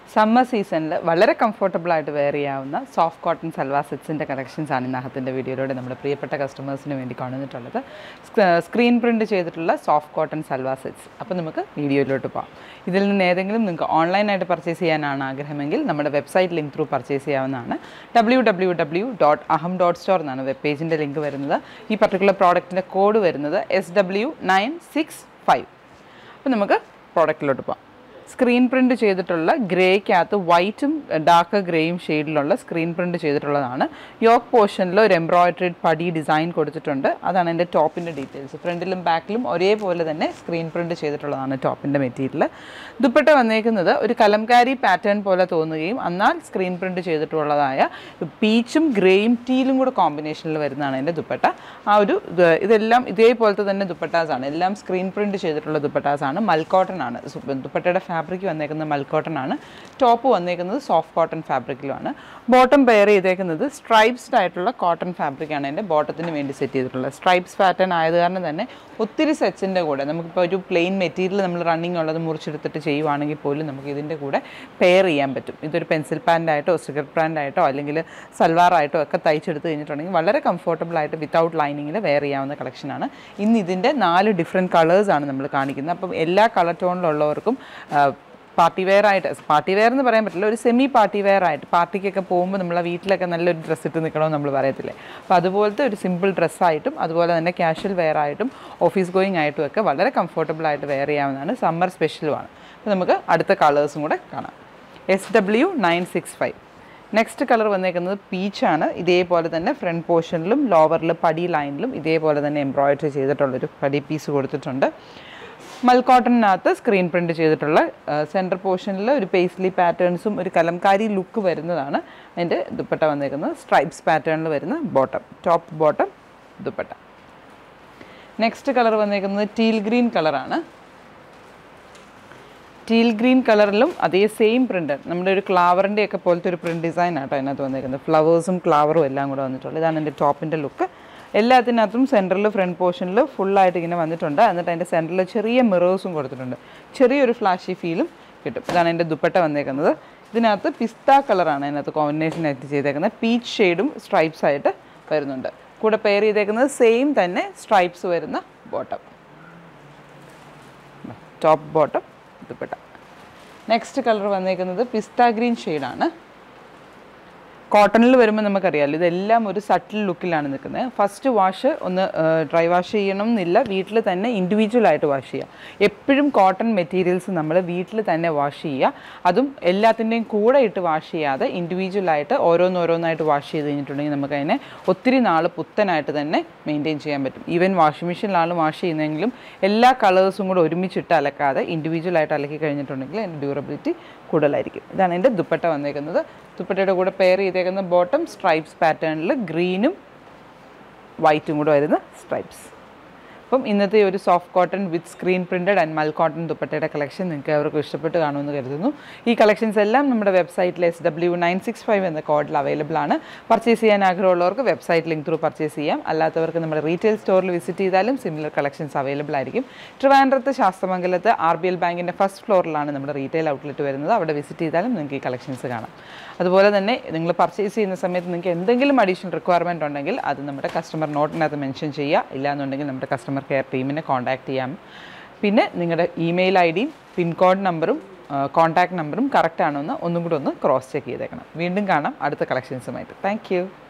summer സീസണിൽ വളരെ comfortable ആയിട്ട് വെയർ ചെയ്യാവുന്ന സോഫ്റ്റ് കോട്ടൺ സൽവാർ സെറ്റ്സിൻ്റെ കളക്ഷൻസ് ആണ് ഇന്നഹത്തിൻ്റെ വീഡിയോയിലൂടെ നമ്മുടെ പ്രിയപ്പെട്ട കസ്റ്റമേഴ്സിന് വേണ്ടി കൊണ്ടുവന്നിട്ടുള്ളത് സ്ക്രീൻ പ്രിൻറ്റ് ചെയ്തിട്ടുള്ള സോഫ്റ്റ് കോട്ടൺ സൽവാർ സെറ്റ്സ് അപ്പോൾ നമുക്ക് വീഡിയോയിലോട്ട് പോകാം ഇതിൽ നിന്ന് ഏതെങ്കിലും നിങ്ങൾക്ക് ഓൺലൈനായിട്ട് പർച്ചേസ് ചെയ്യാനാണ് ആഗ്രഹമെങ്കിൽ നമ്മുടെ വെബ്സൈറ്റ് ലിങ്ക് ത്രൂ പർച്ചേസ് ചെയ്യാവുന്നതാണ് W W W dot Aham dot store എന്നാണ് വെബ് പേജിൻ്റെ ലിങ്ക് വരുന്നത് ഈ പർട്ടിക്കുലർ പ്രോഡക്റ്റിൻ്റെ കോഡ് വരുന്നത് S W nine six five അപ്പോൾ നമുക്ക് പ്രോഡക്റ്റിലോട്ട് പോകാം സ്ക്രീൻ പ്രിൻ്റ് ചെയ്തിട്ടുള്ള ഗ്രേക്കകത്ത് വൈറ്റും ഡാർക്ക് ഗ്രേയും ഷെയ്ഡിലുള്ള സ്ക്രീൻ പ്രിൻ്റ് ചെയ്തിട്ടുള്ളതാണ് യോക്ക് പോർഷനിൽ ഒരു എംബ്രോയിഡറി പടി ഡിസൈൻ കൊടുത്തിട്ടുണ്ട് അതാണ് എൻ്റെ ടോപ്പിൻ്റെ ഡീറ്റെയിൽസ് ഫ്രണ്ടിലും ബാക്കിലും ഒരേപോലെ തന്നെ സ്ക്രീൻ പ്രിൻ്റ് ചെയ്തിട്ടുള്ളതാണ് ടോപ്പിൻ്റെ മെറ്റീരിയൽ ദുപ്പട്ട വന്നേക്കുന്നത് ഒരു കലംകാരി പാറ്റേൺ പോലെ തോന്നുകയും എന്നാൽ സ്ക്രീൻ പ്രിൻ്റ് ചെയ്തിട്ടുള്ളതായ പീച്ചും ഗ്രേയും ടീലും കൂടെ കോമ്പിനേഷനിൽ വരുന്നതാണ് എൻ്റെ ദുപ്പട്ട ആ ഒരു ഇത് ഇതെല്ലാം ഇതേപോലത്തെ തന്നെ ദുപ്പട്ടാസ് ആണ് എല്ലാം സ്ക്രീൻ പ്രിൻ്റ് ചെയ്തിട്ടുള്ള ദുപ്പട്ടാസ് ആണ് മൽക്കോട്ടൺ ആണ് സു- ദുപ്പട്ടയുടെ ഫാബ്രിക് വന്നേക്കുന്നത് മൽക്കോട്ടൺ ആണ് ടോപ്പ് വന്നേക്കുന്നത് സോഫ്റ്റ് കോട്ടൺ ഫാബ്രിക്കിലുമാണ് ബോട്ടം പെയർ ചെയ്തേക്കുന്നത് സ്ട്രൈപ്സ്ഡ് ആയിട്ടുള്ള കോട്ടൺ ഫാബ്രിക്കാണ് എൻ്റെ ബോട്ടത്തിന് വേണ്ടി സെറ്റ് ചെയ്തിട്ടുള്ളത് സ്ട്രൈപ്സ് പാറ്റേൺ ആയത് കാരണം തന്നെ ഒത്തിരി സെറ്റ്സിൻ്റെ കൂടെ നമുക്കിപ്പോൾ ഒരു പ്ലെയിൻ മെറ്റീരിയൽ നമ്മൾ റണ്ണിങ് ഉള്ളത് മുറിച്ചെടുത്തിട്ട് ചെയ്യുവാണെങ്കിൽ പോലും നമുക്ക് ഇതിൻ്റെ കൂടെ പെയർ ചെയ്യാൻ പറ്റും ഇതൊരു പെൻസിൽ പാൻ്റ് ആയിട്ടോ സിഗർ പാൻ്റ് ആയിട്ടോ അല്ലെങ്കിൽ സൽവാർ ആയിട്ടോ ഒക്കെ തയ്ച്ചെടുത്ത് കഴിഞ്ഞിട്ടുണ്ടെങ്കിൽ വളരെ കംഫർട്ടബിൾ ആയിട്ട് വിത്തൗട്ട് ലൈനിങ്ങിൽ വെയർ ചെയ്യാവുന്ന കളക്ഷനാണ് ഇന്ന് ഇതിൻ്റെ നാല് ഡിഫറെൻറ്റ് കളേഴ്സാണ് നമ്മൾ കാണിക്കുന്നത് അപ്പം എല്ലാ കളർ ടോണിലുള്ളവർക്കും പാർട്ടി വെയർ ആയിട്ട് പാർട്ടി വെയർ എന്ന് പറയാൻ പറ്റില്ല ഒരു സെമി പാർട്ടി വെയർ ആയിട്ട് പാർട്ടിക്കൊക്കെ പോകുമ്പോൾ നമ്മളെ വീട്ടിലൊക്കെ നല്ലൊരു ഡ്രസ്സ് ഇട്ട് നിൽക്കണമെന്ന് നമ്മൾ പറയത്തില്ലേ അപ്പോൾ അതുപോലത്തെ ഒരു സിമ്പിൾ ഡ്രസ്സായിട്ടും അതുപോലെ തന്നെ ക്യാഷ്വൽ വെയർ ആയിട്ടും ഓഫീസ് ഗോയിങ് ആയിട്ടും ഒക്കെ വളരെ കംഫർട്ടബിൾ ആയിട്ട് വെയർ ചെയ്യാവുന്നതാണ് സമ്മർ സ്പെഷ്യലുമാണ് അപ്പോൾ നമുക്ക് അടുത്ത കളേഴ്സും കൂടെ കാണാം S W nine six five next colour വന്നേക്കുന്നത് പീച്ചാണ് ഇതേപോലെ തന്നെ ഫ്രണ്ട് പോർഷനിലും ലോവറിൽ പടി ലൈനിലും ഇതേപോലെ തന്നെ എംബ്രോയിഡറി ചെയ്തിട്ടുള്ളൊരു പടി പീസ് കൊടുത്തിട്ടുണ്ട് മൽക്കോട്ടണിനകത്ത് സ്ക്രീൻ പ്രിൻറ്റ് ചെയ്തിട്ടുള്ള സെൻറ്റർ പോർഷനിൽ ഒരു പേസ്ലി പാറ്റേൺസും ഒരു കലംകാരി ലുക്ക് വരുന്നതാണ് അതിൻ്റെ ദുപ്പട്ട വന്നേക്കുന്നത് സ്ട്രൈപ്സ് പാറ്റേണിൽ വരുന്ന bottom top bottom dupatta next colour വന്നേക്കുന്നത് ടീൽ ഗ്രീൻ കളറാണ് ടീൽ ഗ്രീൻ കളറിലും അതേ സെയിം പ്രിൻ്റ് നമ്മുടെ ഒരു ക്ലാവറിൻ്റെ ഒക്കെ പോലത്തെ ഒരു പ്രിൻറ്റ് ഡിസൈൻ ആട്ടോ അതിനകത്ത് വന്നിരിക്കുന്നത് ഫ്ലവേഴ്സും ക്ലാവറും എല്ലാം കൂടെ വന്നിട്ടുള്ളത് ഇതാണ് എൻ്റെ ടോപ്പിൻ്റെ ലുക്ക് എല്ലാത്തിനകത്തും സെൻറ്ററിൽ ഫ്രണ്ട് പോർഷനിൽ ഫുള്ളായിട്ട് ഇങ്ങനെ വന്നിട്ടുണ്ട് എന്നിട്ട് അതിൻ്റെ സെൻറ്ററിൽ ചെറിയ മിറേഴ്സും കൊടുത്തിട്ടുണ്ട് ചെറിയൊരു ഫ്ലാഷി ഫീലും കിട്ടും ഇതാണ് എൻ്റെ ദുപ്പട്ട വന്നേക്കുന്നത് ഇതിനകത്ത് പിസ്ത കളറാണ് അതിനകത്ത് കോമ്പിനേഷൻ ആയിട്ട് ചെയ്തേക്കുന്നത് പീച്ച് ഷെയ്ഡും സ്ട്രൈപ്സ് ആയിട്ട് വരുന്നുണ്ട് കൂടെ പെയർ ചെയ്തേക്കുന്നത് സെയിം തന്നെ സ്ട്രൈപ്സ് വരുന്ന bottom top bottom dupatta next colour വന്നേക്കുന്നത് പിസ്ത ഗ്രീൻ ഷെയ്ഡാണ് കോട്ടണിൽ വരുമ്പോൾ നമുക്കറിയാമല്ലോ ഇതെല്ലാം ഒരു സട്ടിൽ ലുക്കിലാണ് നിൽക്കുന്നത് ഫസ്റ്റ് വാഷ് ഒന്ന് ഡ്രൈ വാഷ് ചെയ്യണം എന്നില്ല വീട്ടിൽ തന്നെ ഇൻഡിവിജ്വൽ ആയിട്ട് വാഷ് ചെയ്യുക എപ്പോഴും കോട്ടൺ മെറ്റീരിയൽസ് നമ്മൾ വീട്ടിൽ തന്നെ വാഷ് ചെയ്യുക അതും എല്ലാത്തിൻ്റെയും കൂടെ ഇട്ട് വാഷ് ചെയ്യാതെ ഇൻഡിവിജ്വൽ ആയിട്ട് ഓരോന്നോരോന്നായിട്ട് വാഷ് ചെയ്ത് കഴിഞ്ഞിട്ടുണ്ടെങ്കിൽ നമുക്ക് അതിനെ ഒത്തിരി നാൾ പുത്തനായിട്ട് തന്നെ മെയിൻറ്റെയിൻ ചെയ്യാൻ പറ്റും ഈവൻ വാഷിംഗ് മെഷീനിലാണ് വാഷ് ചെയ്യുന്നതെങ്കിലും എല്ലാ കളേഴ്സും കൂടെ ഒരുമിച്ചിട്ട് അലക്കാതെ ഇൻഡിവിജ്വൽ ആയിട്ട് അലക്കി കഴിഞ്ഞിട്ടുണ്ടെങ്കിൽ അതിൻ്റെ ഡ്യൂറബിലിറ്റി കൂടുതലായിരിക്കും ഇതാണ് എൻ്റെ ദുപ്പട്ട വന്നേക്കുന്നത് ദുപ്പട്ടയുടെ കൂടെ പെയർ ചെയ്തേക്കുന്ന ബോട്ടം സ്ട്രൈപ്സ് പാറ്റേണിൽ ഗ്രീനും വൈറ്റും കൂടെ വരുന്ന സ്ട്രൈപ്സ് അപ്പം ഇന്നത്തെ ഒരു soft cotton with screen printed and മൽ കോട്ടൺ ദുപ്പട്ടയുടെ കളക്ഷൻ നിങ്ങൾക്ക് അവർക്ക് ഇഷ്ടപ്പെട്ട് കാണുമെന്ന് കരുതുന്നു ഈ കളക്ഷൻസ് എല്ലാം നമ്മുടെ വെബ്സൈറ്റിൽ S W nine six five എന്ന കോഡിൽ അവൈലബിൾ ആണ് പർച്ചേസ് ചെയ്യാൻ ആഗ്രഹമുള്ളവർക്ക് വെബ്സൈറ്റ് ലിങ്ക് ത്രൂ പർച്ചേസ് ചെയ്യാം അല്ലാത്തവർക്ക് നമ്മുടെ റീറ്റെയിൽ സ്റ്റോറിൽ വിസിറ്റ് ചെയ്താലും സിമിലർ കളക്ഷൻസ് അവൈലബിൾ ആയിരിക്കും ട്രിവാൻഡ്രത്ത് ശാസ്തമംഗലത്ത് ആർ ബി എൽ ബാങ്കിൻ്റെ ഫസ്റ്റ് ഫ്ലോറിലാണ് നമ്മുടെ റീറ്റെയിൽ ഔട്ട്ലെറ്റ് വരുന്നത് അവിടെ വിസിറ്റ് ചെയ്താലും നിങ്ങൾക്ക് ഈ കളക്ഷൻസ് കാണാം അതുപോലെ തന്നെ നിങ്ങൾ പർച്ചേസ് ചെയ്യുന്ന സമയത്ത് നിങ്ങൾക്ക് എന്തെങ്കിലും അഡീഷണൽ റിക്വയർമെൻറ്റ് ഉണ്ടെങ്കിൽ അത് നമ്മുടെ കസ്റ്റമർ നോട്ടിനകത്ത് മെൻഷൻ ചെയ്യുക ഇല്ലാന്നുണ്ടെങ്കിൽ നമ്മുടെ കസ്റ്റമർ കെയർ ടീമിനെ കോൺടാക്ട് ചെയ്യാം പിന്നെ നിങ്ങളുടെ ഇമെയിൽ ഐ ഡിയും പിൻകോഡ് നമ്പറും കോൺടാക്ട് നമ്പറും കറക്റ്റ് ആണോ എന്ന് ഒന്നും കൂടി ഒന്ന് ക്രോസ് ചെക്ക് ചെയ്തേക്കണം വീണ്ടും കാണാം അടുത്ത കളക്ഷൻസുമായിട്ട് താങ്ക്